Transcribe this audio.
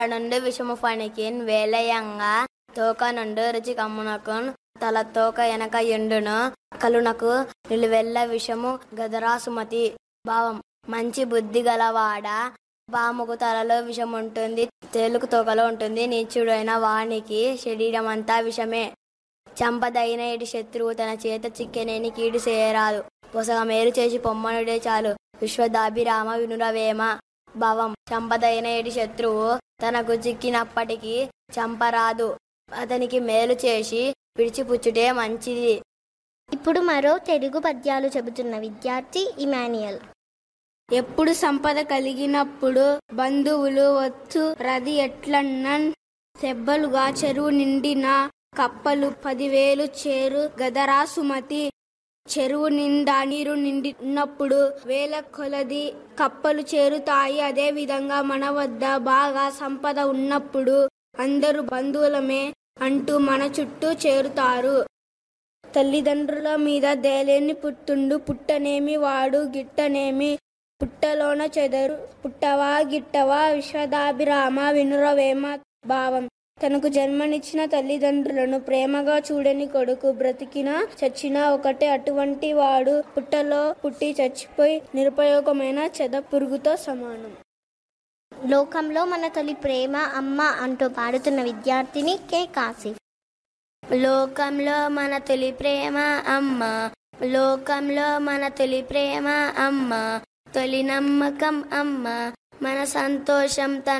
నుండి విషము ఫణికిన్ వేలయంగా తోక నుండి రుచి కమ్మునకున్ తల తోక వెనక ఎండును కలునకు నిలువెల్ల విషము గదరాసుమతి భావం మంచి బుద్ధి గలవాడ పాముకు తలలో విషం ఉంటుంది తేలుకు తోకలో ఉంటుంది నీచుడైన వానికి శరీరం అంతా విషమే చంపదైన ఇటు శత్రువు తన చేత చిక్కెనేని కీడు చేయరాదు పొసగ మేలు చేసి పొమ్మనుడే చాలు విశ్వదాభిరామ వినురవేమ భవం చంపదైన ఇటు శత్రువు తనకు చిక్కినప్పటికీ చంపరాదు అతనికి మేలు చేసి విడిచిపుచ్చుటే మంచిది ఇప్పుడు మరో తెలుగు పద్యాలు చెబుతున్న విద్యార్థి ఇమాన్యుయల్ ఎప్పుడు సంపద కలిగినప్పుడు బంధువులు వచ్చు రది ఎట్లన్నన్ సెబ్బలుగా చెరువు నిండిన కప్పలు పదివేలు చేరు గదరా సుమతి చెరువు నిండా నీరు నిండి ఉన్నప్పుడు వేల కొలది కప్పలు చేరుతాయి అదే విధంగా మన వద్ద బాగా సంపద ఉన్నప్పుడు అందరూ బంధువులమే అంటూ మన చుట్టూ చేరుతారు తల్లిదండ్రుల మీద దేలేని పుట్టుండు పుట్టనేమి వాడు గిట్టనేమి పుట్టలోన చెదరు పుట్టవా గిట్టవా విశ్వదాభిరామ వినురవేమ భావం తనకు జన్మనిచ్చిన తల్లిదండ్రులను ప్రేమగా చూడని కొడుకు బ్రతికినా చచ్చినా ఒకటే అటువంటి వాడు పుట్టలో పుట్టి చచ్చిపోయి నిరుపయోగమైన చెద పురుగుతో సమానం లోకంలో మన తొలి ప్రేమ అమ్మ అంటూ పాడుతున్న విద్యార్థిని కె కాసిఫ్ లోకంలో మన తొలి ప్రేమ అమ్మ లోకంలో మన తొలి ప్రేమ అమ్మ తొలి నమ్మకం అమ్మ మన సంతోషం తన